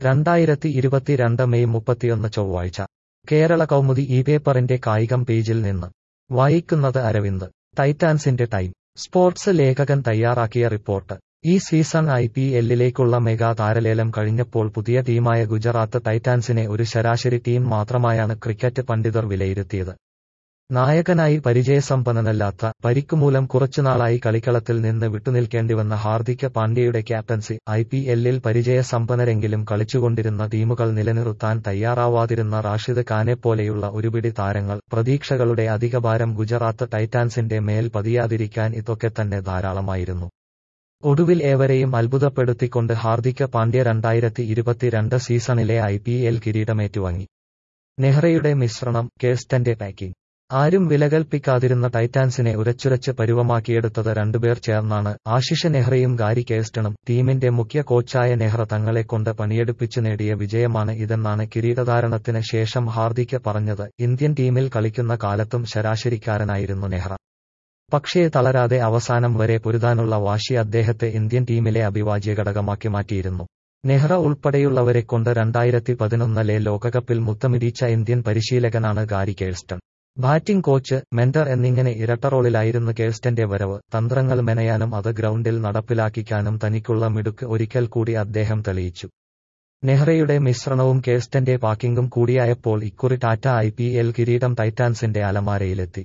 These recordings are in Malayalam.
രണ്ടായിരത്തി ഇരുപത്തിരണ്ട് മെയ് മുപ്പത്തിയൊന്ന് ചൊവ്വാഴ്ച കേരള കൗമുദി ഈ പേപ്പറിന്റെ കായികം പേജിൽ നിന്ന് വായിക്കുന്നത് അരവിന്ദ് ടൈറ്റാൻസിന്റെ ടൈം സ്പോർട്സ് ലേഖകൻ തയ്യാറാക്കിയ റിപ്പോർട്ട് ഈ സീസൺ ഐ പി എല്ലിലേക്കുള്ള മെഗാ താരലേലം കഴിഞ്ഞപ്പോൾ പുതിയ ടീമായ ഗുജറാത്ത് ടൈറ്റാൻസിനെ ഒരു ശരാശരി ടീം മാത്രമായാണ് ക്രിക്കറ്റ് പണ്ഡിതർ വിലയിരുത്തിയത് നായകനായി പരിചയസമ്പന്നനല്ലാത്ത പരിക്കുമൂലം കുറച്ചുനാളായി കളിക്കളത്തിൽ നിന്ന് വിട്ടുനിൽക്കേണ്ടിവന്ന ഹാർദിക് പാണ്ഡ്യയുടെ ക്യാപ്റ്റൻസി ഐ പി എല്ലിൽ പരിചയസമ്പന്നരെങ്കിലും കളിച്ചുകൊണ്ടിരുന്ന ടീമുകൾ നിലനിർത്താൻ തയ്യാറാവാതിരുന്ന റാഷിദ് ഖാനെപ്പോലെയുള്ള ഒരുപിടി താരങ്ങൾ പ്രതീക്ഷകളുടെ അധികഭാരം ഗുജറാത്ത് ടൈറ്റാൻസിന്റെ മേൽ പതിയാതിരിക്കാൻ ഇതൊക്കെ തന്നെ ധാരാളമായിരുന്നു ഒടുവിൽ ഏവരെയും അത്ഭുതപ്പെടുത്തിക്കൊണ്ട് ഹാർദിക് പാണ്ഡ്യ രണ്ടായിരത്തി ഇരുപത്തിരണ്ട് സീസണിലെ ഐ പി എൽ കിരീടമേറ്റുവാങ്ങി നെഹ്റയുടെ മിശ്രണം കേസ്റ്റന്റെ പാക്കിംഗ് ആരും വിലകൽപ്പിക്കാതിരുന്ന ടൈറ്റാൻസിനെ ഉരച്ചുരച്ച് പരുവമാക്കിയെടുത്തത് രണ്ടുപേർ ചേർന്നാണ് ആശിഷ് നെഹ്റയും ഗാരി കേസ്റ്റണും ടീമിന്റെ മുഖ്യ കോച്ചായ നെഹ്റ തങ്ങളെക്കൊണ്ട് പണിയെടുപ്പിച്ചു നേടിയ വിജയമാണ് ഇതെന്നാണ് കിരീടധാരണത്തിന് ശേഷം ഹാർദിക് പറഞ്ഞത് ഇന്ത്യൻ ടീമിൽ കളിക്കുന്ന കാലത്തും ശരാശരിക്കാരനായിരുന്നു നെഹ്റ പക്ഷേ തളരാതെ അവസാനം വരെ പൊരുതാനുള്ള വാശി അദ്ദേഹത്തെ ഇന്ത്യൻ ടീമിലെ അഭിവാജ്യ ഘടകമാക്കി മാറ്റിയിരുന്നു നെഹ്റ ഉൾപ്പെടെയുള്ളവരെക്കൊണ്ട് രണ്ടായിരത്തി പതിനൊന്നിലെ ലോകകപ്പിൽ മുത്തമിടിച്ച ഇന്ത്യൻ പരിശീലകനാണ് Gary Kirsten batting coach mentor എന്നിങ്ങനെ ഇരട്ട റോളിലായിരുന്നു കേൾസ്റ്റന്റെ വരവ് തന്ത്രങ്ങൾ മെനയാനും അത് ഗ്രൗണ്ടിൽ നടപ്പിലാക്കിക്കാനും തനിക്കുള്ള മിടുക്ക് ഒരിക്കൽ കൂടി അദ്ദേഹം തെളിയിച്ചു നെഹ്റയുടെ മിശ്രണവും കേൾസ്റ്റന്റെ പാക്കിംഗും കൂടിയായപ്പോൾ ഇക്കുറി ടാറ്റ ഐ പി എൽ കിരീടം ടൈറ്റാൻസിന്റെ അലമാരയിലെത്തി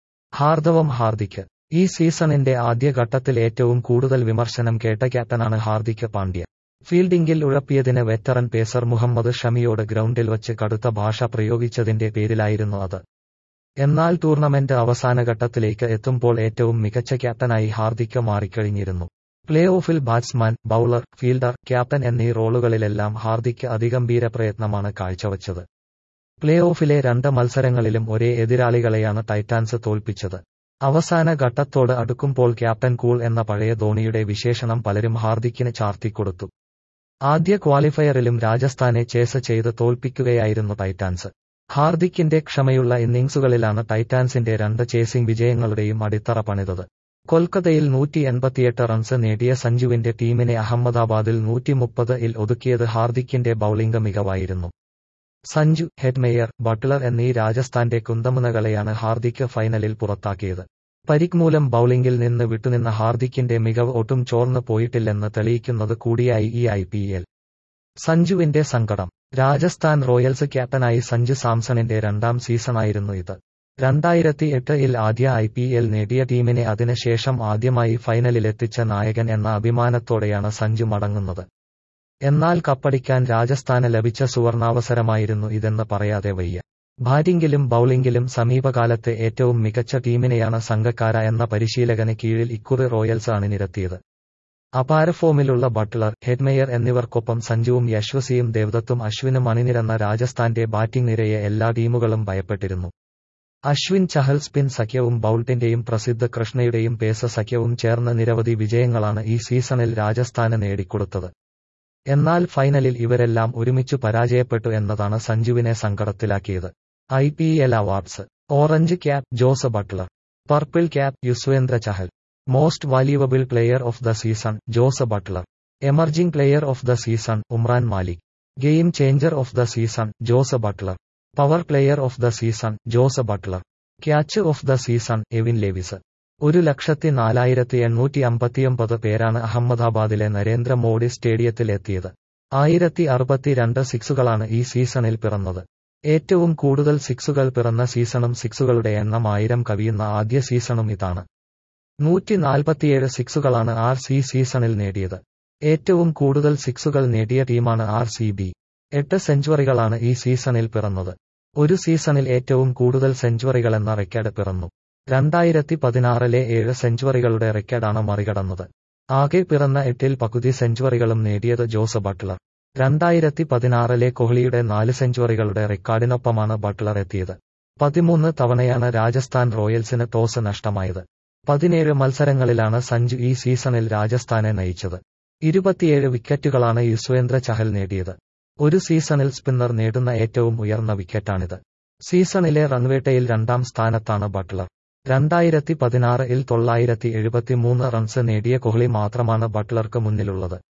ഹാർദവം ഹാർദിക് ഈ സീസണിന്റെ ആദ്യ ഘട്ടത്തിൽ ഏറ്റവും കൂടുതൽ വിമർശനം കേട്ട ക്യാപ്റ്റനാണ് ഹാർദിക് പാണ്ഡ്യ ഫീൽഡിംഗിൽ ഉഴപ്പിയതിന് വെറ്ററൻ പേസർ മുഹമ്മദ് ഷമിയോട് ഗ്രൗണ്ടിൽ വച്ച് കടുത്ത ഭാഷ പ്രയോഗിച്ചതിന്റെ പേരിലായിരുന്നു അത് എന്നാൽ ടൂർണമെന്റ് അവസാന ഘട്ടത്തിലേക്ക് എത്തുമ്പോൾ ഏറ്റവും മികച്ച ക്യാപ്റ്റനായി ഹാർദിക് മാറിക്കഴിഞ്ഞിരുന്നു പ്ലേ ഓഫിൽ ബാറ്റ്സ്മാൻ ബൌളർ ഫീൽഡർ ക്യാപ്റ്റൻ എന്നീ റോളുകളിലെല്ലാം ഹാർദിക് അതിഗംഭീര പ്രയത്നമാണ് കാഴ്ചവച്ചത് പ്ലേ ഓഫിലെ രണ്ട് മത്സരങ്ങളിലും ഒരേ എതിരാളികളെയാണ് ടൈറ്റാൻസ് തോൽപ്പിച്ചത് അവസാന ഘട്ടത്തോട് അടുക്കുമ്പോൾ ക്യാപ്റ്റൻ കൂൾ എന്ന പഴയ ധോണിയുടെ വിശേഷണം പലരും ഹാർദിക്കിന് ചാർത്തിക്കൊടുത്തു ആദ്യ ക്വാളിഫയറിലും രാജസ്ഥാനെ ചേസ് ചെയ്ത് തോൽപ്പിക്കുകയായിരുന്നു ടൈറ്റാൻസ് ഹാർദിക്കിന്റെ ക്ഷമയുള്ള ഇന്നിംഗ്സുകളിലാണ് ടൈറ്റാൻസിന്റെ രണ്ട് ചേസിംഗ് വിജയങ്ങളുടെയും അടിത്തറ പണിതത് കൊൽക്കത്തയിൽ നൂറ്റി എൺപത്തിയെട്ട് റൺസ് നേടിയ സഞ്ജുവിന്റെ ടീമിനെ അഹമ്മദാബാദിൽ നൂറ്റി മുപ്പത് ഇൽ ഒതുക്കിയത് ഹാർദിക്കിന്റെ ബൌളിംഗ് മികവായിരുന്നു സഞ്ജു ഹെഡ്മേയർ ബട്ട്ലർ എന്നീ രാജസ്ഥാന്റെ കുന്തമുനകളെയാണ് ഹാർദിക് ഫൈനലിൽ പുറത്താക്കിയത് പരിക് മൂലം ബൌളിംഗിൽ നിന്ന് വിട്ടുനിന്ന ഹാർദിക്കിന്റെ മികവ് ഒട്ടും ചോർന്നു പോയിട്ടില്ലെന്ന് തെളിയിക്കുന്നത് കൂടിയായി ഈ ഐ പി എൽ സഞ്ജുവിന്റെ സങ്കടം രാജസ്ഥാൻ റോയൽസ് ക്യാപ്റ്റനായി സഞ്ജു സാംസണിന്റെ രണ്ടാം സീസണായിരുന്നു ഇത് രണ്ടായിരത്തി എട്ടിൽ ആദ്യ ഐ പി എൽ നേടിയ ടീമിനെ അതിനുശേഷം ആദ്യമായി ഫൈനലിലെത്തിച്ച നായകൻ എന്ന അഭിമാനത്തോടെയാണ് സഞ്ജു മടങ്ങുന്നത് എന്നാൽ കപ്പടിക്കാൻ രാജസ്ഥാന് ലഭിച്ച സുവർണാവസരമായിരുന്നു ഇതെന്ന് പറയാതെ വയ്യ ബാറ്റിംഗിലും ബൌളിംഗിലും സമീപകാലത്തെ ഏറ്റവും മികച്ച ടീമിനെയാണ് സംഘക്കാര എന്ന പരിശീലകന് കീഴിൽ ഇക്കുറി റോയൽസ് അണിനിരത്തിയത് അപാര ഫോമിലുള്ള ബട്ട്ലർ ഹെഡ്മേയർ എന്നിവർക്കൊപ്പം സഞ്ജുവും യശ്വസിയും ദേവദത്തും അശ്വിനും അണിനിരന്ന രാജസ്ഥാന്റെ ബാറ്റിംഗ് നിരയെ എല്ലാ ടീമുകളും ഭയപ്പെട്ടിരുന്നു അശ്വിൻ ചഹൽ സ്പിൻ സഖ്യവും ബൌൾട്ടിന്റെയും പ്രസിദ്ധ കൃഷ്ണയുടെയും പേസ സഖ്യവും ചേർന്ന് നിരവധി വിജയങ്ങളാണ് ഈ സീസണിൽ രാജസ്ഥാന് നേടിക്കൊടുത്തത് എന്നാൽ ഫൈനലിൽ ഇവരെല്ലാം ഒരുമിച്ചു പരാജയപ്പെട്ടു എന്നതാണ് സഞ്ജുവിനെ സങ്കടത്തിലാക്കിയത് I P L awards orange cap Jos Buttler purple cap Yuzvendra Chahal most valuable player of the season Jos Buttler emerging player of the season Umran Malik game changer of the season Jos Buttler power player of the season Jos Buttler catch of the season Evin Lewis ഒരു ലക്ഷത്തി നാലായിരത്തി എണ്ണൂറ്റി അമ്പത്തിയൊമ്പത് പേരാണ് അഹമ്മദാബാദിലെ നരേന്ദ്രമോദി സ്റ്റേഡിയത്തിൽ എത്തിയത് ആയിരത്തി അറുപത്തിരണ്ട് സിക്സുകളാണ് ഈ സീസണിൽ പിറന്നത് ഏറ്റവും കൂടുതൽ സിക്സുകൾ പിറന്ന സീസണും സിക്സുകളുടെ എണ്ണം ആയിരം കവിയുന്ന ആദ്യ സീസണും ഇതാണ് നൂറ്റി നാൽപ്പത്തിയേഴ് സിക്സുകളാണ് ആർ സി സീസണിൽ നേടിയത് ഏറ്റവും കൂടുതൽ സിക്സുകൾ നേടിയ ടീമാണ് ആർ സി ബി എട്ട് സെഞ്ചുറികളാണ് ഈ സീസണിൽ പിറന്നത് ഒരു സീസണിൽ ഏറ്റവും കൂടുതൽ സെഞ്ചുറികളെന്ന റെക്കോർഡ് പിറന്നു രണ്ടായിരത്തി പതിനാറിലെ ഏഴ് സെഞ്ചുറികളുടെ റെക്കോർഡാണ് മറികടന്നത് ആകെ പിറന്ന എട്ടിൽ പകുതി സെഞ്ചുറികളും നേടിയത് ജോസ് ബട്ട്ലർ രണ്ടായിരത്തി പതിനാറിലെ കോഹ്ലിയുടെ നാല് സെഞ്ചുറികളുടെ റെക്കോർഡിനൊപ്പമാണ് ബട്ട്ലർ എത്തിയത് പതിമൂന്ന് തവണയാണ് രാജസ്ഥാൻ റോയൽസിന് ടോസ് നഷ്ടമായത് പതിനേഴ് മത്സരങ്ങളിലാണ് സഞ്ജു ഈ സീസണിൽ രാജസ്ഥാനെ നയിച്ചത് ഇരുപത്തിയേഴ് വിക്കറ്റുകളാണ് യുസ്വേന്ദ്ര ചഹൽ നേടിയത് ഒരു സീസണിൽ സ്പിന്നർ നേടുന്ന ഏറ്റവും ഉയർന്ന വിക്കറ്റാണിത് സീസണിലെ റൺവേട്ടയിൽ രണ്ടാം സ്ഥാനത്താണ് ബട്ട്ലർ രണ്ടായിരത്തി പതിനാറിൽ തൊള്ളായിരത്തി എഴുപത്തിമൂന്ന് റൺസ് നേടിയ കോഹ്ലി മാത്രമാണ് ബട്ട്ലർക്ക് മുന്നിലുള്ളത്